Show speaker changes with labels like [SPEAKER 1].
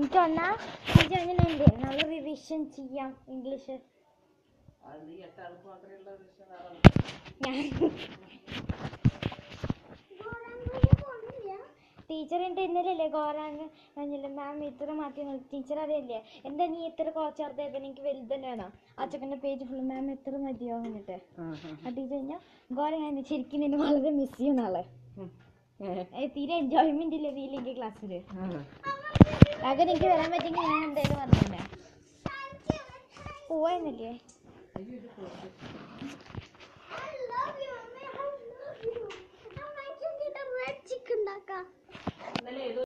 [SPEAKER 1] എനിക്ക് വന്നാ എനിക്ക് അങ്ങനെയുണ്ട് നല്ല റിവിഷൻ ചെയ്യാം ഇംഗ്ലീഷ്
[SPEAKER 2] അത് ഈ എട്ടാൾക്ക് മാത്രമേ ഉള്ള വിഷയം വേറെ
[SPEAKER 1] ഞാൻ ടീച്ചറിൻ്റെ ഇന്നലല്ലേ കോറാങ് പറഞ്ഞില്ല മാം ഇത്ര മാറ്റി ടീച്ചർ അറിയില്ലേ എന്താ നീ ഇത്ര കുറച്ചേർത്തെ എനിക്ക് വലുതന്നെ വേണം ആ ചെക്കൻ്റെ പേജ് ഫുള്ള് മാം എത്ര മതിയോ എന്നിട്ട് ആ ടീച്ചർ കഴിഞ്ഞാൽ ഗോര ശരിക്കും നിന്നെ വളരെ മിസ് ചെയ്യും നാളെ ഏ, തീരെ എൻജോയ്മെന്റ് ഇല്ല നീലിൻ്റെ ക്ലാസ്സിൽ ആകെ എനിക്ക് വരാൻ പറ്റുമെങ്കിൽ ഞാൻ എന്തായാലും പറഞ്ഞില്ലേ പോവായിരുന്നില്ലേ
[SPEAKER 3] ചിക്കൻ ഉണ്ടാക്കാം